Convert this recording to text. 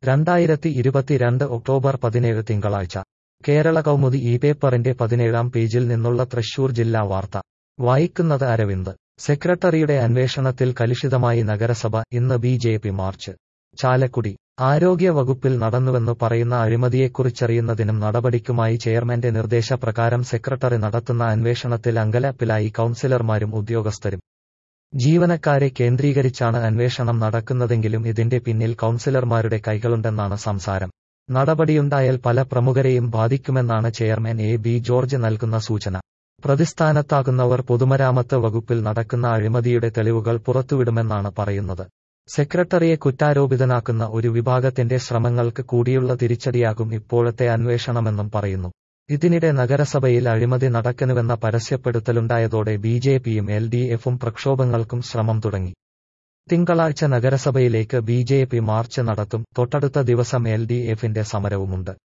രണ്ടായിരത്തി ഇരുപത്തിരണ്ട് ഒക്ടോബർ പതിനേഴ് തിങ്കളാഴ്ച കേരള കൗമുദി ഈ പേപ്പറിന്റെ പതിനേഴാം പേജിൽ നിന്നുള്ള തൃശൂർ ജില്ലാ വാർത്ത വായിക്കുന്നത് അരവിന്ദ് സെക്രട്ടറിയുടെ അന്വേഷണത്തിൽ കലുഷിതമായി നഗരസഭ ഇന്ന് B J P march Chalakudy ആരോഗ്യ വകുപ്പിൽ നടന്നുവെന്ന് പറയുന്ന അഴിമതിയെക്കുറിച്ചറിയുന്നതിനും നടപടിക്കുമായി ചെയർമാന്റെ നിർദ്ദേശപ്രകാരം സെക്രട്ടറി നടത്തുന്ന അന്വേഷണത്തിൽ അങ്കലാപ്പിലായി കൌൺസിലർമാരും ഉദ്യോഗസ്ഥരും ജീവനക്കാരെ കേന്ദ്രീകരിച്ചാണ് അന്വേഷണം നടക്കുന്നതെങ്കിലും ഇതിന്റെ പിന്നിൽ കൌൺസിലർമാരുടെ കൈകളുണ്ടെന്നാണ് സംസാരം നടപടിയുണ്ടായാൽ പല പ്രമുഖരെയും ബാധിക്കുമെന്നാണ് ചെയർമാൻ എ ബി ജോർജ് നൽകുന്ന സൂചന പ്രതിസ്ഥാനത്താകുന്നവർ പൊതുമരാമത്ത് വകുപ്പിൽ നടക്കുന്ന അഴിമതിയുടെ തെളിവുകൾ പുറത്തുവിടുമെന്നാണ് പറയുന്നത് സെക്രട്ടറിയെ കുറ്റാരോപിതനാക്കുന്ന ഒരു വിഭാഗത്തിന്റെ ശ്രമങ്ങൾക്ക് കൂടിയുള്ള തിരിച്ചടിയാകും ഇപ്പോഴത്തെ അന്വേഷണമെന്നും പറയുന്നു ഇതിനിടെ നഗരസഭയിൽ അഴിമതി നടക്കനുവെന്ന പരസ്യപ്പെടുത്തലുണ്ടായതോടെ ബി ജെ പിയും എൽ ഡി എഫും പ്രക്ഷോഭങ്ങൾക്കും ശ്രമം തുടങ്ങി തിങ്കളാഴ്ച നഗരസഭയിലേക്ക് ബി ജെ പി മാർച്ച് നടത്തും തൊട്ടടുത്ത ദിവസം എൽ ഡി എഫിന്റെ സമരവുമുണ്ട്